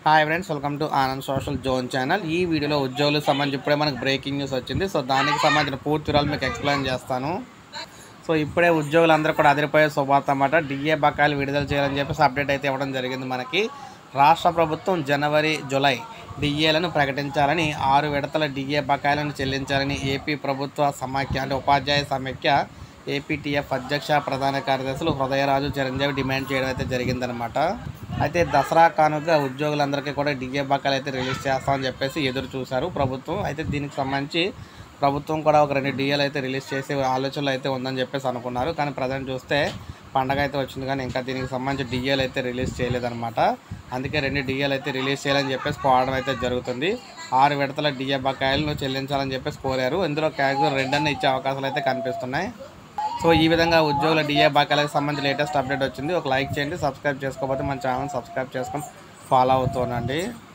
hi friends welcome to Anand social zone channel ఈ వీడియోలో ఉద్యోగులకు సంబంధించి ఇప్పుడే మనకు బ్రేకింగ్ న్యూస్ వచ్చింది సో దానికి సంబంధించిన పూర్తి వివరాలు మీకు ఎక్స్ప్లెయిన్ చేస్తాను సో ఇప్పుడే ఉద్యోగులందరూ కూడా అదిరిపోయే శుభార్త అన్నమాట డిఏ బకాయిలు విడుదల చేయాలని చెప్పేసి అప్డేట్ అయితే ఇవ్వడం జరిగింది మనకి రాష్ట్ర ప్రభుత్వం జనవరి జూలై డిఏలను ప్రకటించాలని ఆరు విడతల డిఏ బకాయిలను చెల్లించాలని ఏపీ ప్రభుత్వ సమాఖ్య అంటే ఉపాధ్యాయ సమాఖ్య ఏపీటీఎఫ్ అధ్యక్ష ప్రధాన కార్యదర్శులు హృదయరాజు చిరంజీవి డిమాండ్ చేయడం అయితే జరిగిందనమాట అయితే దసరా కానుక ఉద్యోగులందరికీ కూడా డిఏ బకాయిలు అయితే రిలీజ్ చేస్తామని చెప్పేసి ఎదురు చూశారు ప్రభుత్వం అయితే దీనికి సంబంధించి ప్రభుత్వం కూడా ఒక రెండు డిఏలు అయితే రిలీజ్ చేసే ఆలోచనలు అయితే ఉందని చెప్పేసి అనుకున్నారు కానీ ప్రజెంట్ చూస్తే పండగ అయితే వచ్చింది కానీ ఇంకా దీనికి సంబంధించి డిఏలు అయితే రిలీజ్ చేయలేదన్నమాట అందుకే రెండు డిఏలు అయితే రిలీజ్ చేయాలని చెప్పేసి కోవడం అయితే జరుగుతుంది ఆరు విడతల డిఏ బకాయిలను చెల్లించాలని చెప్పేసి కోరారు ఇందులో క్యాజువల్ రెండన్న ఇచ్చే అవకాశాలు అయితే కనిపిస్తున్నాయి సో ఈ విధంగా ఉద్యోగుల డిఏ బకాయిలకు సంబంధించి లేటెస్ట్ అప్డేట్ వచ్చింది ఒక లైక్ చేయండి సబ్స్క్రైబ్ చేసుకోకపోతే మన ఛానల్ సబ్స్క్రైబ్ చేసుకొని ఫాలో అవుతుండండి